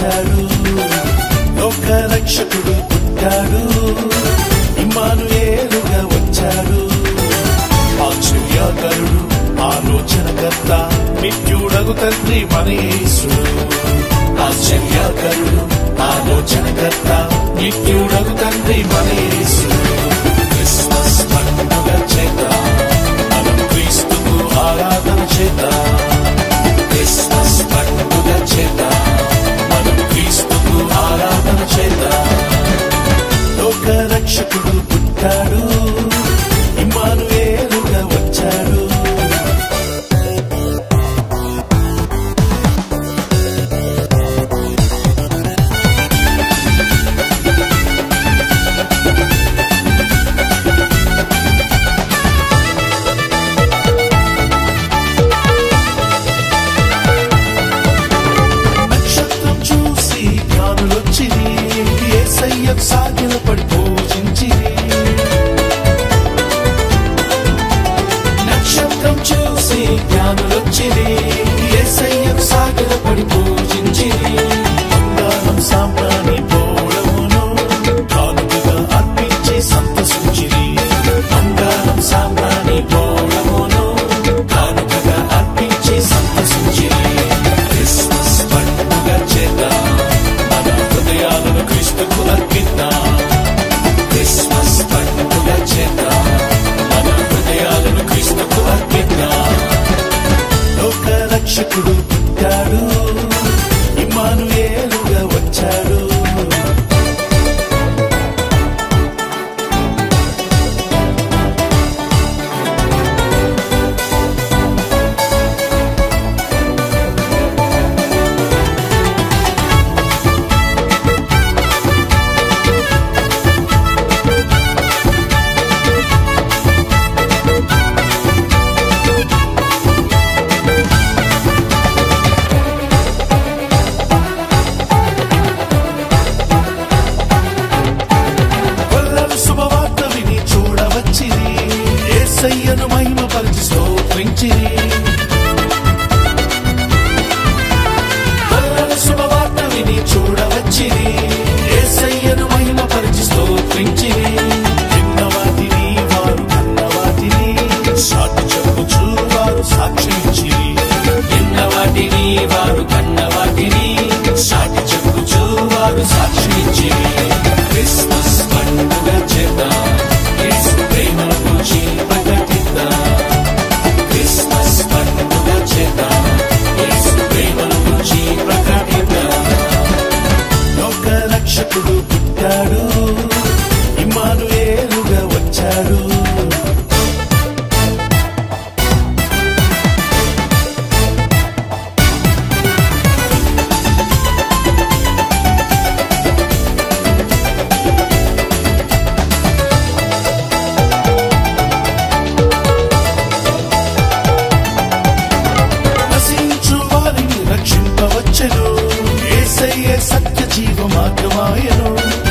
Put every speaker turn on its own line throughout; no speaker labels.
వచ్చాడు లోక రక్షకుడు పుట్టాడు ఇమ్మానుయేలుగా వచ్చాడు ఆశ్చర్యకరుడు ఆలోచనకర్త నిత్యుడగు తండ్రి మనీసుడు ఆశ్చర్యకరుడు ఆలోచనకర్త నిత్యుడగు తండ్రి మనీసుడు క్రిస్మస్ పండుగ చేత మనం క్రీస్తుకు ఆరాధన చేత క్రిస్మస్ పండుగ చేత మనం క్రీస్తుకు ఆరాధన చేత లోక రక్షకుడు పుట్టాడు ఇమ్మానుయేలుగా వచ్చాడు నక్షత్రం చూసి జ్ఞానులొచ్చిరి ఏసయ్య సాగిల పడి పూజించిరి నక్షత్రం చూసి జ్ఞానులొచ్చిరి ఏసయ్య సాగిల పడి పూజించిరి బంగారం సాంబ్రాణి పోవడమును కానుకగా అర్పించి సంతసించిరి బంగారం సాంబ్రాణి పోవడమును కానుకగా అర్పించి సంతసించిరి క్రిస్మస్ పండుగ చేద్దాం మన హృదయాలను క్రీస్తుకు అర్పిద్దాం క్రిస్మస్ పండుగ చేద్దాం మన హృదయాలను క్రీస్తుకు అర్పిద్దాం లోక రక్షకుడు పుట్టాడు ఇమ్మానుయేలుగా వచ్చాడు గొల్లలు శుభవార్త విని చూడవచ్చిరి ఏసయ్యను మహిమపరిచి స్తోత్రించిరి గొల్లలు శుభవార్త విని చూడవచ్చిరి ఏసయ్యను మహిమపరిచి స్తోత్రించిరి విన్న వాటిని వారు కన్న వాటిని సాటి చెప్పుచు వారు సాక్షించిరి విన్న వాటిని వారు కన్న వాటిని సాటి చెప్పుచు వారు సాక్షించిరి క్రిస్మస్ పండుగ చేద్దాం యేసు ప్రేమను గురించి ప్రకటిద్దాం క్రిస్మస్ పండుగ చేద్దాం యేసు ప్రేమను గురించి ప్రకటిద్దాం లోక రక్షకుడు పుట్టాడు ఇమ్మానుయేలుగా వచ్చాడు నశించు వారిని రక్షింపవచ్చెను ఏసయ్యే సత్య జీవ మార్గమాయను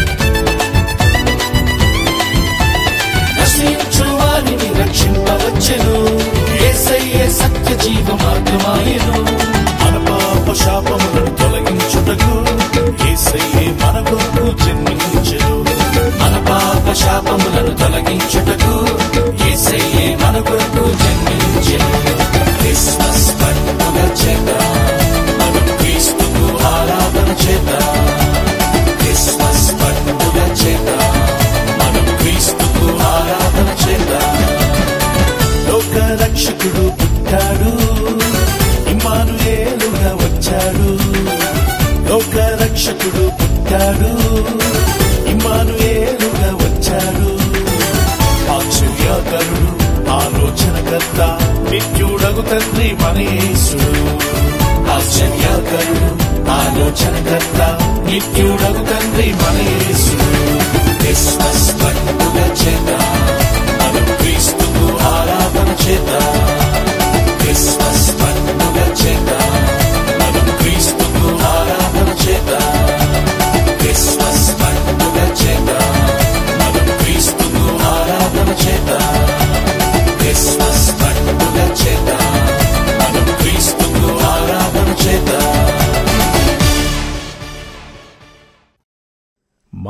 నశించు వారిని రక్షింపవచ్చెను ఏసయ్యే సత్య జీవ మార్గమాయను మన పాప శాపములను తొలగించుటకు ఏసయ్యే మన కొరకు జన్మించెను మన పాప శాపములను తొలగించుటకు ఏసయ్యే మన కొరకు జన్మించెను క్రిస్మస్ పండుగ చేద్దాం మనం క్రీస్తుకు ఆరాధన చేద్దాం క్రిస్మస్ పండుగ చేద్దాం మనం క్రీస్తుకు ఆరాధన చేద్దాం లోక రక్షకుడు పుట్టాడు ఇమ్మానుయేలుగా వచ్చాడు లోక రక్షకుడు పుట్టాడు ఇమ్మానుయేలుగా వచ్చాడు ఆశ్చర్యకరుడు ఆలోచనకర్త నిత్యుడగు తండ్రి మనీసుడు ఆశ్చర్యకరుడు ఆలోచనకర్త నిత్యుడగు తండ్రి మనీసుడు క్రిస్మస్ పండుగ చేద్దాం మనం క్రీస్తుకు ఆరాధన చేద్దాం క్రిస్మస్ పండుగ చేద్దాం మనం క్రీస్తుకు ఆరాధన చేద్దాం క్రిస్మస్ పండుగ చేద్దాం మనం క్రీస్తుకు ఆరాధన చేద్దాం క్రిస్మస్ పండుగ చేద్దాం మనం క్రీస్తుకు ఆరాధన చేద్దాం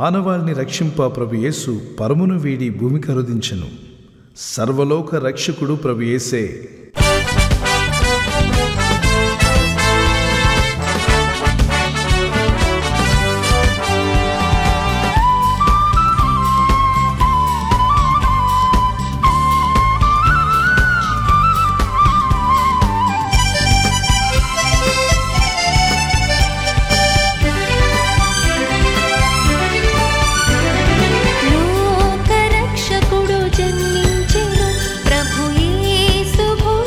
మానవాళిని రక్షింప ప్రభు యేసు పరమును వీడి భూమి కరుదించెను సర్వలోక రక్షకుడు ప్రభు యేసే
లోకరక్షకుడు జన్మించెను ప్రభు యేసు భూ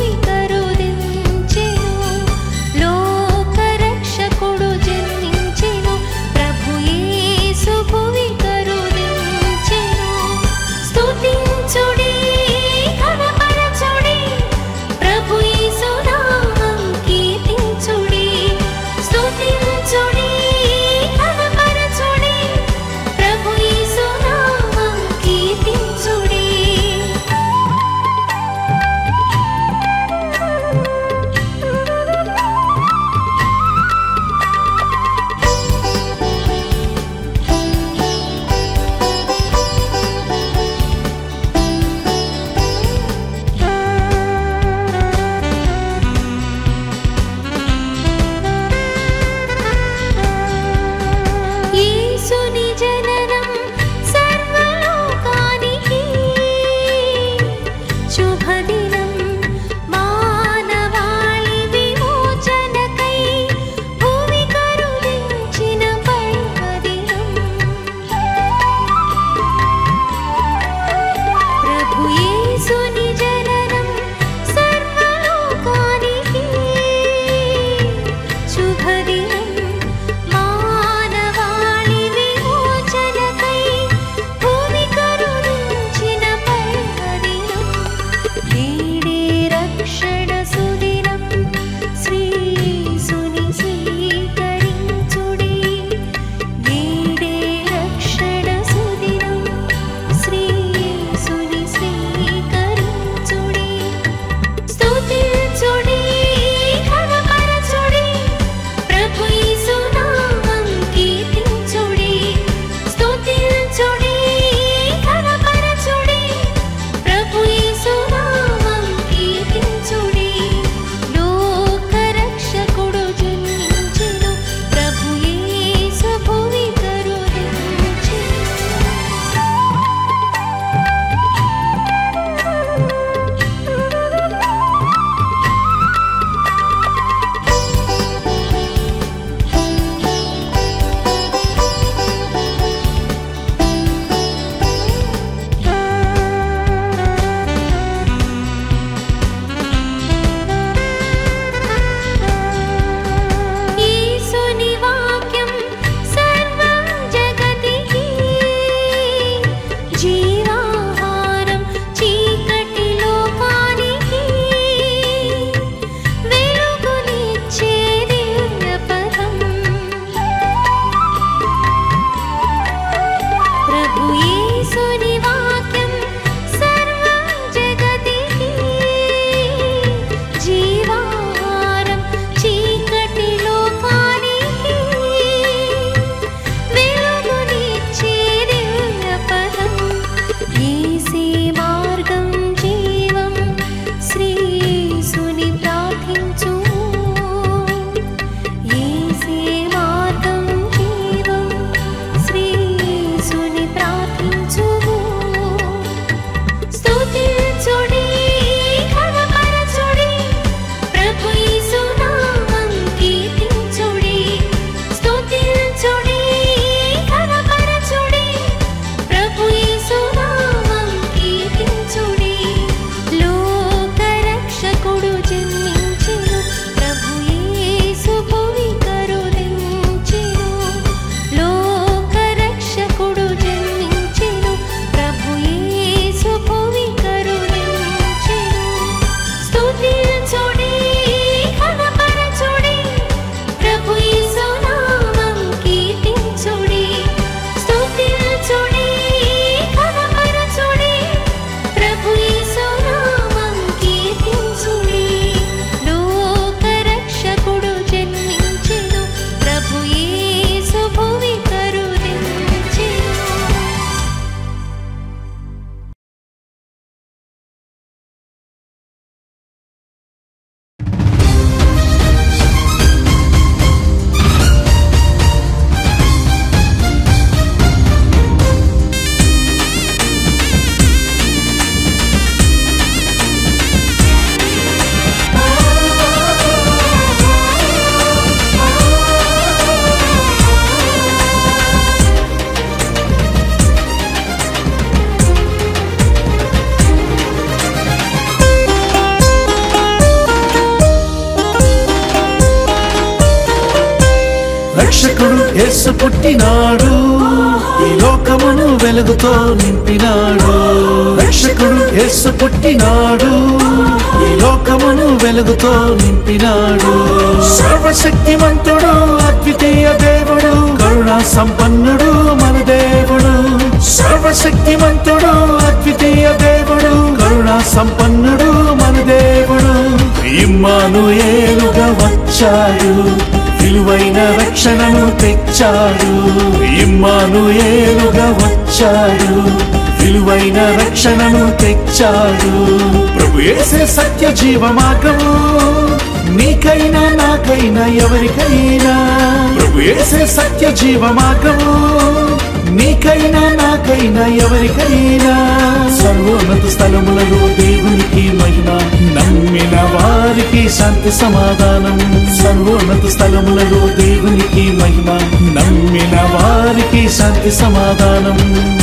రక్షకుడు యేసు పుట్టినాడు ఈ లోకమును వెలుగుతో నింపినాడు రక్షకుడు యేసు పుట్టినాడు ఈ లోకమును వెలుగుతో నింపినాడు సర్వశక్తిమంతుడు అద్వితీయ దేవుడు కరుణా సంపన్నుడు మన దేవుడు సర్వశక్తిమంతుడు అద్వితీయ దేవుడు కరుణా సంపన్నుడు మన దేవుడు ఇమ్మాను ఏలుగా వచ్చాడు విలువైన రక్షణను తెచ్చాడు ఇమ్మాను ఏలుగా వచ్చాడు విలువైన రక్షణను తెచ్చాడు ప్రభు యేసే సత్య జీవ మార్గము నీకైనా నాకైనా ఎవరికైనా ప్రభు యేసే సత్య జీవ మార్గము నీకైనా నాకైనా ఎవరికైనా సర్వోన్నత స్థలములలో దేవునికి మహిమ నమ్మిన వారికి శాంతి సమాధానం సర్వోన్నత స్థలములలో దేవునికి మహిమ నమ్మిన వారికి శాంతి సమాధానం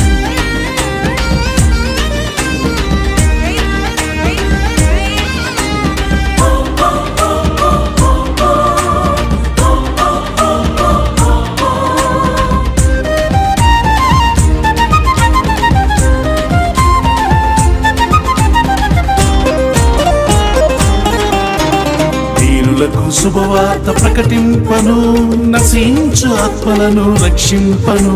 దీనులకు శుభవార్త ప్రకటింపను నశించు ఆత్మలను రక్షింపను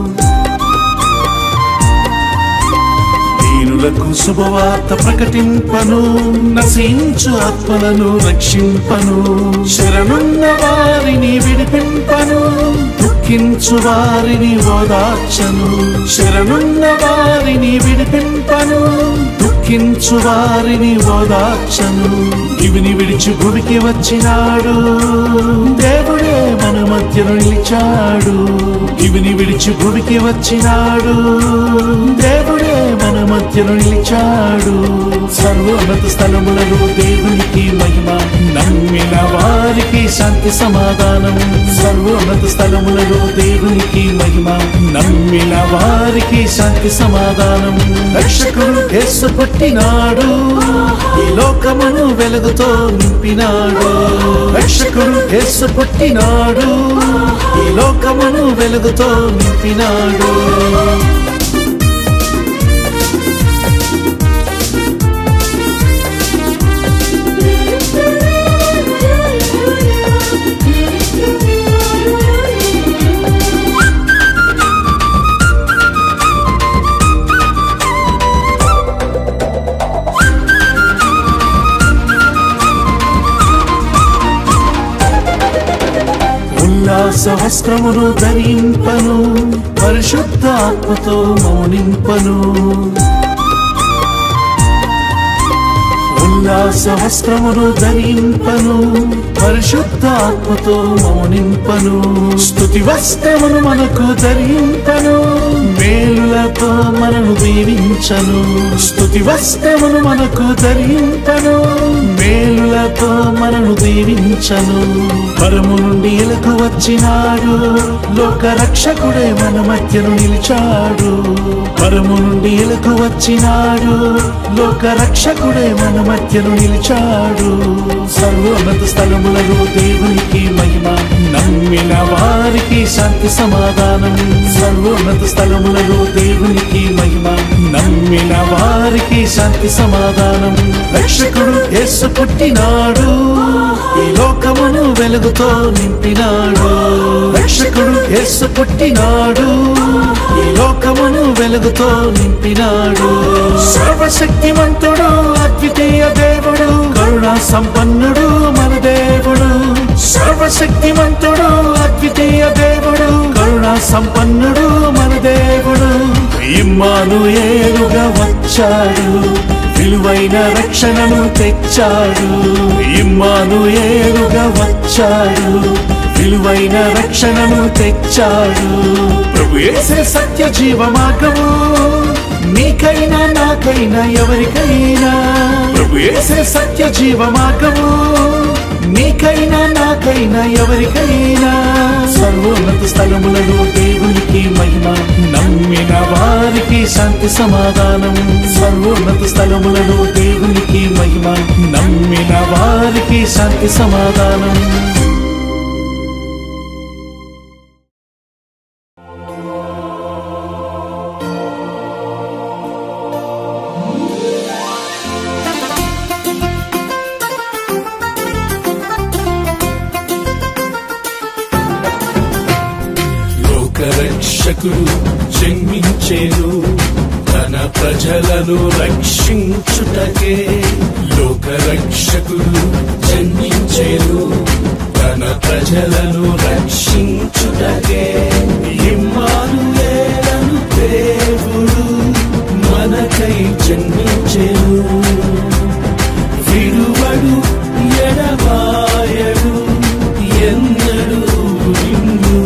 దీనులకు శుభవార్త ప్రకటింపను నశించు ఆత్మలను రక్షింపను శరణున్న వారిని విడిపింపను దుఃఖించు వారిని ఓదార్చను శరణున్న వారిని విడిపింపను దుఃఖించు వారిని ఓదార్చను ఇవిని విడిచి భూమికి వచ్చినాడు దేవుడే మన మధ్యను నిలిచాడు ఇవిని విడిచి భూమికి వచ్చినాడు దేవుడే మన మధ్యను నిలిచాడు సర్వోన్నత స్థలములలో దేవునికి మహిమ నమ్మిన వారికి శాంతి సమాధానం సర్వోన్నత స్థలములలో దేవునికి మహిమ నమ్మిన వారికి శాంతి సమాధానం రక్షకుడు యేసు పుట్టినాడు ఈ లోకమును వెలుగుతో నింపినాడు రక్షకుడు యేసు పుట్టినాడు ఈ లోకమును వెలుగుతో నింపినాడు ఉల్లాస వస్త్రమును ధరింపను పరిశుద్ధ ఆత్మతో మౌనింపను ఉల్లాస వస్త్రమును ధరింపను పరిశుద్ధ ఆత్మతో మౌనింపను స్తుతి వస్త్రమును మనకు ధరింపను మేలులతో మనను దీవించను స్తుతి వస్త్రమును మనకు ధరింపను మేలులతో మనను దీవించను పరము నుండి ఇలకు వచ్చినాడు లోక రక్షకుడే మన మధ్యను నిలిచాడు పరము నుండి ఇలకు వచ్చినాడు లోక రక్షకుడే మన మధ్యను నిలిచాడు సర్వోన్నత స్థలములలో దేవునికి మహిమ నమ్మిన వారికి శాంతి సమాధానం సర్వోన్నత స్థలములలో దేవునికి మహిమ నమ్మిన వారికి శాంతి సమాధానం రక్షకుడు యేసు పుట్టినాడు ఈ లోకమును వెలుగుతో నింపినాడు రక్షకుడు యేసు పుట్టినాడు ఈ లోకమును వెలుగుతో నింపినాడు సర్వశక్తిమంతుడు అద్వితీయ దేవుడు కరుణా సంపన్నుడు మన దేవుడు సర్వశక్తిమంతుడు అద్వితీయ దేవుడు కరుణా సంపన్నుడు మన దేవుడు ఇమ్మాను ఏలుగా వచ్చాడు విలువైన రక్షణను తెచ్చాడు ఇమ్మాను ఏలుగా వచ్చాడు విలువైన రక్షణను తెచ్చాడు ప్రభు యేసే సత్య జీవ మార్గము నీకైనా నాకైనా ఎవరికైనా ప్రభు యేసే సత్య జీవ మార్గము నీకైనా నాకైనా ఎవరికైనా సర్వోన్నత స్థలములలో దేవునికి మహిమ నమ్మిన వారికి శాంతి సమాధానం సర్వోన్నత స్థలములలో దేవునికి మహిమ నమ్మిన వారికి శాంతి సమాధానం
లోకరక్షకుడు జన్మించేను తన ప్రజలను రక్షించుటకే లోకరక్షకుడు జన్మించేను తన ప్రజలను రక్షించుటకే ఇమ్మానుయేలను దేవుడు మనకై జన్మించెను విడువడు ఎడబాయడు ఎన్నడు నిన్ను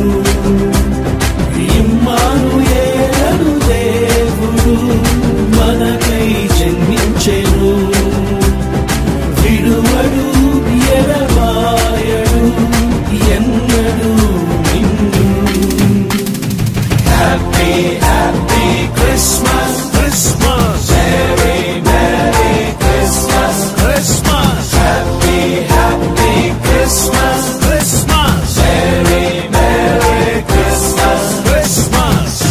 ఇమ్మానుయేలను దేవుడు మనకై జన్మించెను విడువడు ఎడబాయడు ఎన్నడు నిన్ను happy happy Christmas Christmas very very Christmas Christmas happy happy Christmas Christmas very very Christmas Christmas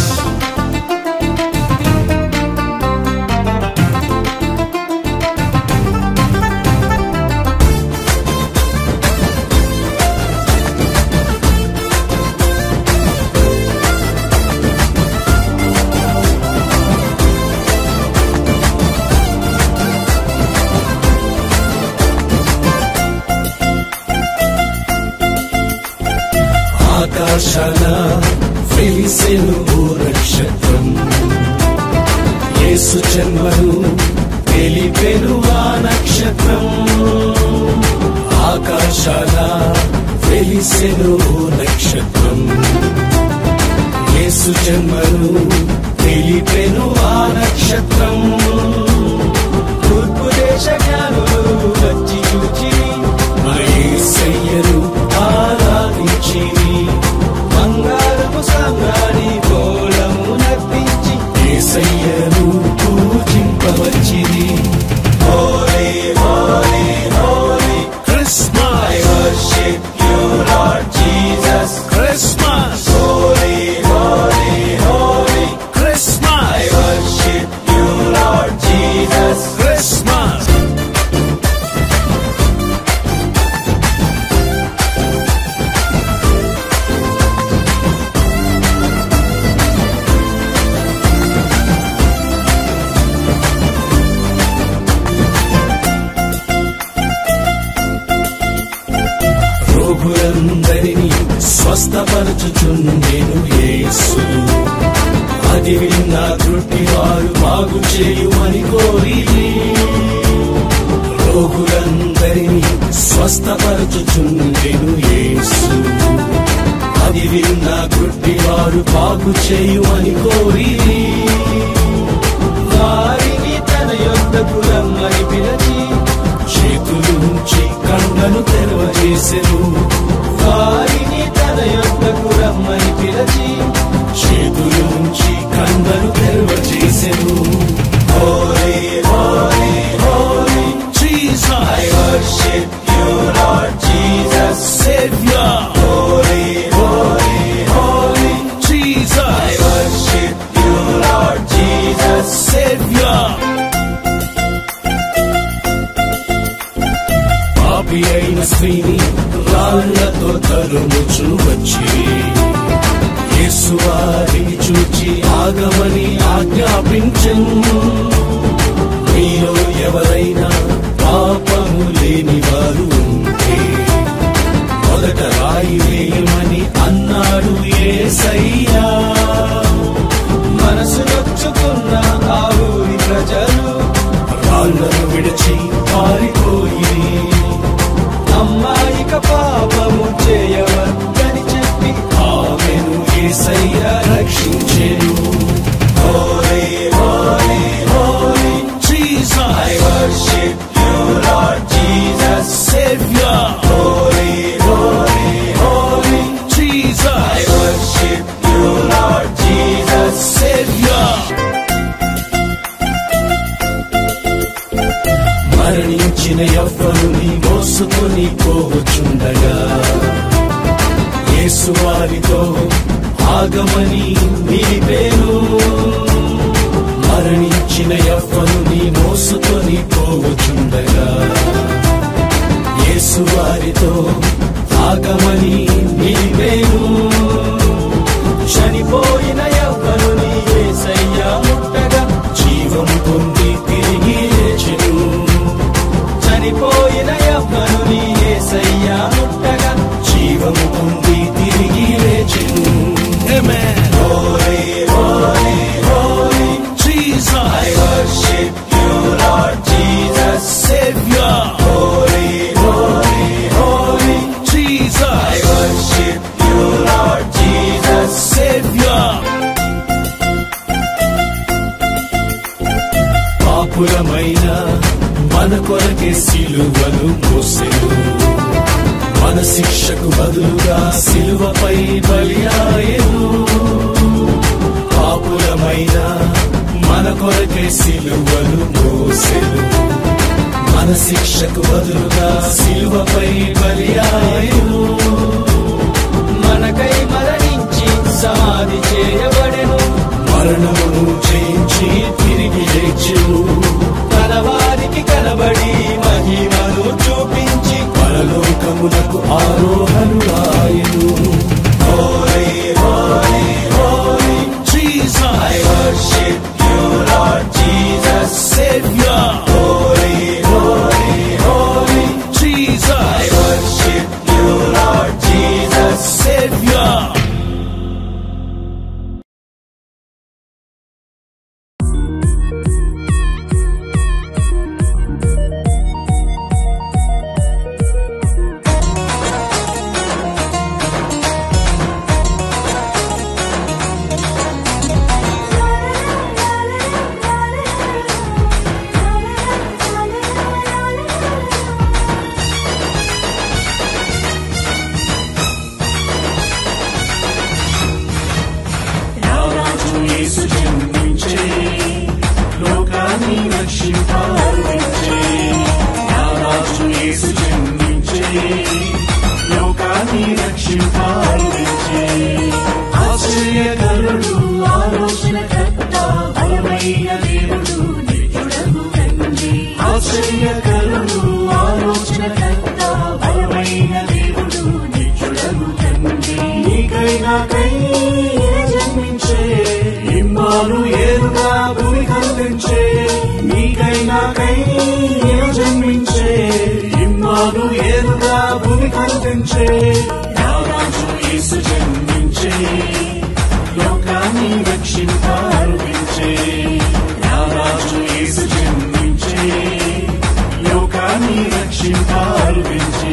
ఆకాశాన వెలిసెను ఓ నక్షత్రం యేసు జన్మను తెలిపెను ఆ నక్షత్రం ఆకాశాన వెలిసెను ఓ నక్షత్రం యేసు జన్మను తెలిపెను ఆ నక్షత్రం తూర్పు దేశ జ్ఞానులు వచ్చి చూచి మన యేసయ్యను ఆరాధించిరి బంగారము సామ్రాణి గోళము నర్పించి యేసయ్యను పూజింపవచ్చిరి holy holy holy Christmas I worship you Lord Jesus Christmas holy holy holy Christmas I worship you Lord Jesus Christmas రోగులందరినీ స్వస్థపరచుచుండెను యేసు అది విన్న త్రుట్టి వారు బాగు చేయుమని కోరి రోగులందరినీ స్వస్థపరచుచుండెను యేసు అది విన్న త్రుట్టి వారు బాగు చేయుమని కోరి వారిని తన యొద్దకు రమ్మని పిలిచి చేతులుంచి కళ్ళను తెరవజేసెను వారిని తన యొద్దకు రమ్మని పిలిచి చేతులుంచి కళ్ళను తెరవజేసెను holy holy holy Jesus I worship you Lord Jesus saviour holy holy holy Jesus I worship you Lord Jesus saviour పాపి అయిన స్త్రీని రాళ్లతో తరుముచు వచ్చి యేసు వారిని చూచి ఆగమని ఆజ్ఞాపించను మీలో ఎవరైనా పాపము లేని వారు ఉంటే మొదట రాయి వేయమని అన్నాడు ఏసయ్యా మనసు నొచ్చుకున్న ఆ ఊరి ప్రజలు రాళ్లను విడిచి పారిపోయి అమ్మాయిక పాపము చేయవద్దని చెప్పి ఆమెను ఏసయ్య రక్షించెను holy holy holy Jesus I worship you Lord Jesus saviour holy holy holy Jesus I worship you Lord Jesus saviour మరణించిన ఎవ్వరుని మోసుకొని పోవచుండగా యేసు వారితో ఆగమని నిలిపేను మరణించిన ఎవ్వరుని మోసుకొని పోవచుండగా యేసు వారితో ఆగమని నిలిపేను శని సిలువను మోసెను మన శిక్షకు బదులుగా సిలువపై బలియాయను పాపులమైన మన కొరకే సిలువను మోసెను మన శిక్షకు బదులుగా సిలువపై బలియాయను
మనకై మరణించి సమాధి చేయబడెను
మరణమును జయించి తిరిగి లేచెను
తన వారికి కనబడి మహిమను చూపించి
పరలోకమునకు ఆరోహణు ఆయను Holy, holy, holy Jesus, I worship you, Lord Jesus, Savior. Holy, holy, holy Jesus, I worship you, Lord Jesus, Savior.
రారాజు యేసు జన్మించే లోకాన్ని రక్షించాలనించే రారాజు యేసు జన్మించే లోకాన్ని రక్షించాలనించే ఆశ్చర్యకరుడు ఆలోచనకర్త బలమైన దేవుడు నిత్యుడగు తండ్రి ఆశ్చర్యకరుడు ఆలోచనకర్త బలమైన దేవుడు నిత్యుడగు తండ్రి నీకై నాకై జన్మించే ఇమ్మాను ఏరుగా భూమి కల్పించే నీకై నాకై జన్మించే ఇమ్మాను ఏరుగా భూమి కల్పించే రారాజు యేసు జన్మించే లోకాన్ని రక్షింపారుపించే రారాజు యేసు జన్మించే లోకాన్ని రక్షింపారుపించే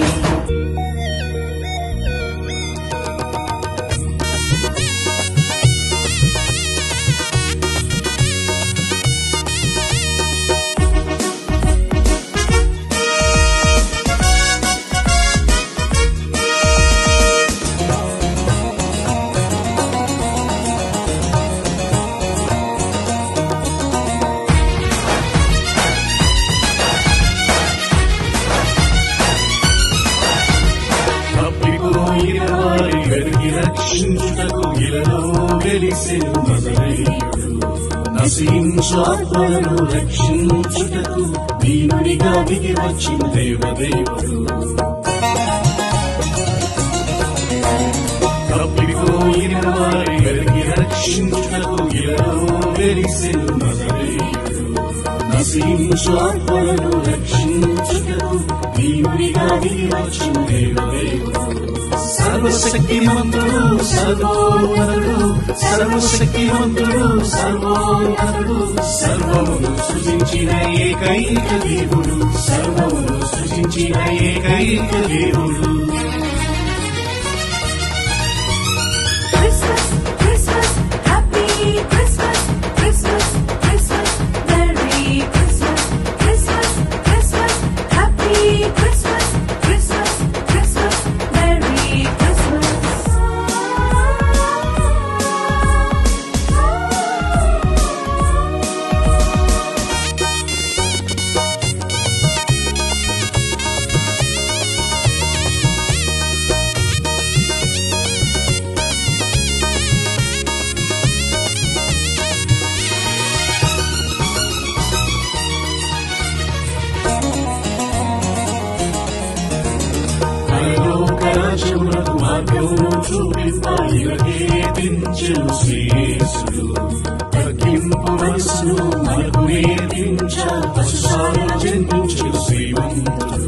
తప్పిపోయిన వారి వెలికి రక్షించుటకు ఇలలో వెలిసెను నజరేయుడు నశించు ఆత్మలను రక్షించుటకు దీనునిగా దిగి వచ్చిన దేవదేవుడు తప్పిపోయిన వారి వెలికి రక్షించుటకు ఇలలో వెలిసెను నజరేయుడు నశించు ఆత్మలను రక్షించుటకు దీనునిగా దిగి వచ్చిన దేవదేవుడు సర్వశక్తిమంతుడు సర్వోన్నతుడు సర్వశక్తిమంతుడు సర్వోన్నతుడు సర్వమును సృజించిన ఏకైక దేవుడు సర్వమును సృజించిన ఏకైక దేవుడు
Christmas, Christmas, Happy Christmas, Christmas, Christmas, Merry Christmas, Christmas, Christmas, Happy Christmas, Christmas, Christmas, Merry Christmas.
పరలోకరాజ్యమునకు మార్గమును చూపింపాలివకే దించెను శ్రీయేసుడు తగ్గింపు మనసును మనకు నేర్పించ పశుశాల జన్మించు శ్రీమంతుడు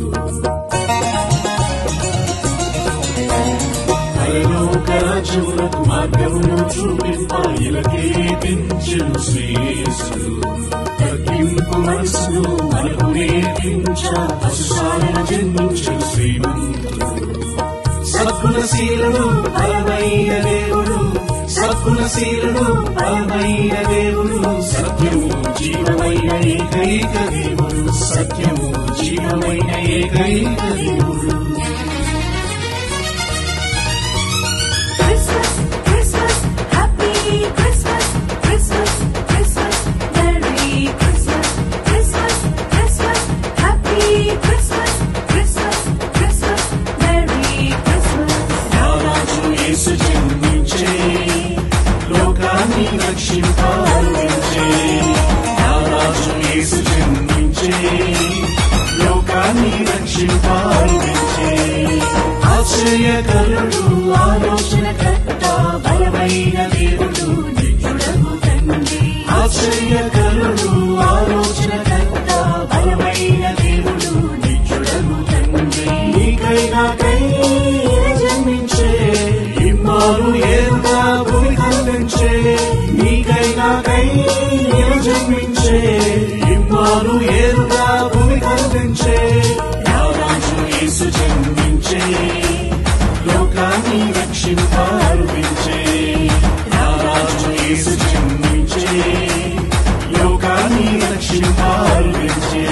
పరలోకరాజ్యమునకు మార్గమును చూపింపాలివకే దించెను శ్రీయేసుడు తగ్గింపు మనసును మనకు నేర్పించ పశుశాల జన్మించు శ్రీమంతుడు సద్గుణశీలుడు బలమైన దేవుడు సద్గుణశీలుడు బలమైన దేవుడు సత్యము జీవమైన ఏకైక దేవుడు సత్యము జీవమైన ఏకైక దేవుడు
Christmas, Christmas, Happy Christmas, Christmas, Christmas, Merry Christmas, Christmas, Christmas, Happy Christmas, Christmas, Christmas, Merry Christmas.
రారాజు యేసు జన్మించే లోకాన్ని రక్షింపాలించే రారాజు యేసు జన్మించే లోకాన్ని రక్షింపాలించే ఆశ్చర్యకరుడు ఆలోచనకర్త బలమైన దేవుడు నిత్యుడగు తండ్రి ఆశ్చర్యకరుడు ఆలోచనకర్త బలమైన దేవుడు నిత్యుడగు తండ్రి నీకై నాకై జన్మించే ఇమ్మారు ఏరుగా భూమి కల్పించే నీకై నాకై జన్మించే ఇమ్మారు ఏరుగా భూమి కల్పించే రారాజు యేసు జన్మించే లోకాన్ని రక్షింపారుపించే రారాజు యేసు జన్మించే లోకాన్ని రక్షింపారుపించే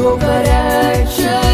లోకరక్ష